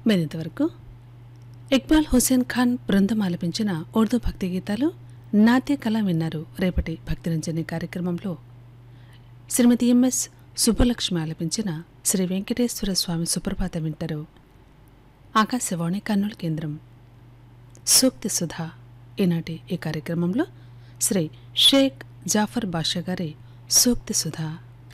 మరింతవరకు ఇక్బాల్ హుసేన్ ఖాన్ బృందం ఆలపించిన ఉర్దూ భక్తి గీతాలు నాట్య కళ విన్నారు రేపటి భక్తిరంజని కార్యక్రమంలో శ్రీమతి ఎంఎస్ సుబ్బలక్ష్మి ఆలపించిన శ్రీ వెంకటేశ్వర స్వామి సుప్రభాతం వింటారు ఆకాశవాణి కర్నూలు కేంద్రం సూక్తి సుధా ఈనాటి ఈ కార్యక్రమంలో శ్రీ షేక్ జాఫర్ బాషా గారి సూక్తి సుధా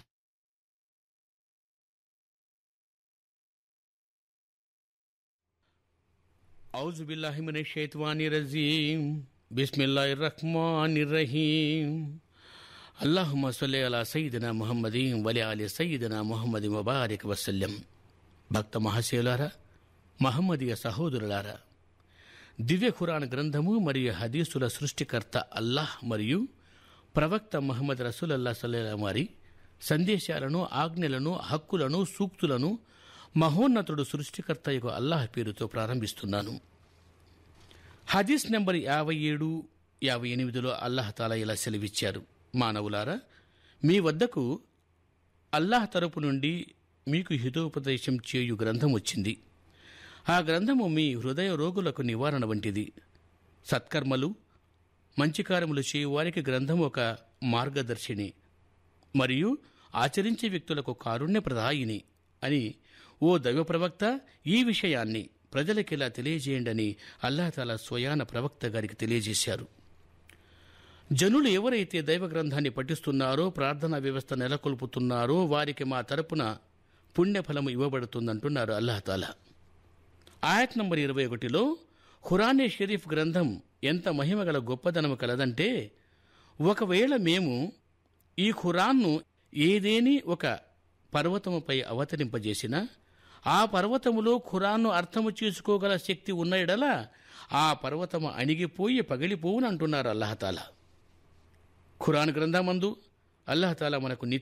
औज़ बिल्लाहि मिनश शैतानिर रजीम बिस्मिल्लाहिर रहमानिर रहीम अल्लाहुम्मा सल्ली अला सय्यिदिना मुहम्मदिन व अला आलि सय्यिदिना मुहम्मदिन व బారిక్ వసల్లం భక్త మహాశయులారా మహమ్మదీయ సహోదరులారా దివ్య ఖురాన్ గ్రంథము మరియు హదీసుల సృష్టికర్త అల్లాహ్ మరియు ప్రవక్త మహమ్మద్ రసూలల్లా సల్లల్లా వారి సందేశాలను ఆజ్ఞలను హక్కులను సూక్తులను మహోన్నతుడు సృష్టికర్త యొక్క అల్లాహ్ పేరుతో ప్రారంభిస్తున్నాను హదీస్ నెంబర్ యాభై ఏడు యాభై ఎనిమిదిలో అల్లాహ్ తాలా ఇలా సెలవిచ్చారు మానవులారా మీ వద్దకు అల్లాహ్ తరపు నుండి మీకు హితోపదేశం చేయు గ్రంథం వచ్చింది ఆ గ్రంథము మీ హృదయ రోగులకు నివారణ వంటిది సత్కర్మలు మంచి కార్యములు చేయువారికి గ్రంథం ఒక మార్గదర్శిని మరియు ఆచరించే వ్యక్తులకు కారుణ్య ప్రదాయిని అని ఓ దైవ ప్రవక్త ఈ విషయాన్ని ప్రజలకిలా తెలియజేయండి అని అల్లాహతాలా స్వయాన ప్రవక్త గారికి తెలియజేశారు జనులు ఎవరైతే దైవ గ్రంథాన్ని పఠిస్తున్నారో ప్రార్థనా వ్యవస్థ నెలకొల్పుతున్నారో వారికి మా తరపున పుణ్యఫలము ఇవ్వబడుతుందంటున్నారు అల్లాహతాలా ఆయత్ నంబర్ ఇరవై ఒకటిలో ఖురానే షరీఫ్ గ్రంథం ఎంత మహిమగల గొప్పదనము కలదంటే ఒకవేళ మేము ఈ ఖురాన్ను ఏదేని ఒక పర్వతముపై అవతరింపజేసినా ఆ పర్వతములో ఖురాన్ను అర్థము చేసుకోగల శక్తి ఉన్న ఎడల ఆ పర్వతము అణిగిపోయి పగిలిపోవును అంటున్నారు అల్లహతాలా ఖురాన్ గ్రంథమందు అల్లహతాలా మనకు నిత్య